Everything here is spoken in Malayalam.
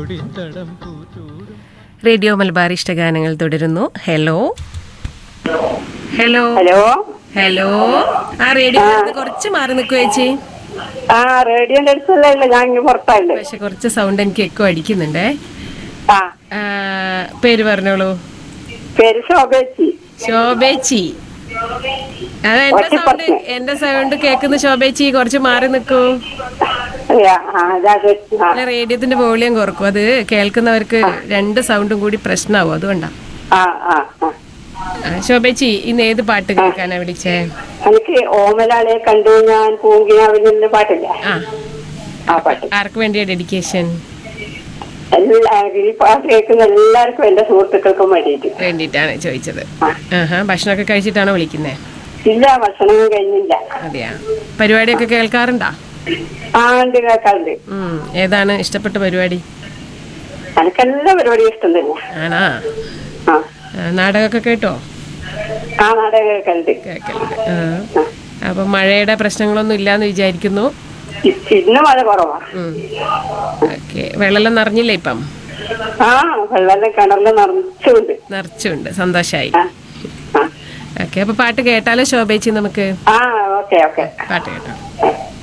കൊടിത്തടം പൂച്ചൂടും റേഡിയോ മലബാർ ഇഷ്ടഗാനങ്ങൾ തുടരുന്നു ഹലോ ഹലോ ഹലോ ഹലോ ആ റേഡിയോ കുറച്ച് മാറി നിൽക്കുക ചേച്ചി ആ റേഡിയോന്റെ അടുത്തല്ല ഞാൻ ഇങ്ങ് പുറത്താണ്ട് പക്ഷെ കുറച്ച് സൗണ്ട് എനിക്ക് എക്കോ അടിക്കുന്നുണ്ടേ ആ ആ, പേര് പറഞ്ഞോളൂ പേര് ശോഭേച്ചി ശോഭേച്ചി അത് എന്റെ സൗണ്ട് എന്റെ സൗണ്ട് കേൾക്കുന്ന ശോഭേച്ചി കുറച്ച് മാറി നിൽക്കൂ അതെയാ ആ അതാ ചേച്ചി. ആ അല്ല റേഡിയോത്തിന്റെ വോളിയം കുറക്കും അത് കേൾക്കുന്നവർക്ക് രണ്ട് സൗണ്ടും കൂടി പ്രശ്നമാവും അതുകൊണ്ടാ ആ ആ ആ. ആ, ശോഭേച്ചി ഇന്ന് ഏത് പാട്ട് കേൾക്കാനാ വിളിച്ചേ എനിക്ക് ഓമലാളെ കണ്ടു ഞാൻ പൂങ്കിനാവിന്റെ പാട്ടില്ലേ ആ ആ പാട്ട് ആർക്ക് വേണ്ടിയാ ഡെഡിക്കേഷൻ എല്ലാ ഈ പാട്ട് കേൾക്കുന്ന എല്ലാവർക്കും എന്റെ സുഹൃത്തുക്കൾക്കും വേണ്ടിയിട്ട് വേണ്ടിയിട്ടാണ് ചോദിച്ചത് ആഹാ ഭക്ഷണമൊക്കെ കഴിച്ചിട്ടാണോ വിളിക്കുന്നേ ഇല്ല ഭക്ഷണം കഴിഞ്ഞില്ല അതെയാ പരിപാടിയൊക്കെ കേൾക്കാറുണ്ടോ ആ ഉണ്ട് കേൾക്കാറുണ്ട് ഉം ഏതാണ് ഇഷ്ടപ്പെട്ട പരിപാടി എനിക്കെല്ലാ പരിപാടിയും ഇഷ്ടം തന്നെ ആണാ ആ ആ, നാടകമൊക്കെ കേട്ടോ ആ നാടകം കേൾക്കലുണ്ട് കേൾക്കലുണ്ട് ആ. അപ്പൊ മഴയുടെ പ്രശ്നങ്ങളൊന്നും ഇല്ലാന്ന് വിചാരിക്കുന്നു ഇ- ഇന്ന് മഴ കുറവാ ഓക്കെ വെള്ളം നിറഞ്ഞില്ലേ ഇപ്പം ആ വെള്ളം കിണറിൽ നിറച്ചുണ്ട് നിറച്ചുണ്ട് സന്തോഷായി ആ ആ ഓക്കെ അപ്പൊ പാട്ട് കേട്ടാലോ ശോഭേച്ചി നമുക്ക് ആ ഓക്കെ ഓക്കെ പാട്ട് കേട്ടോ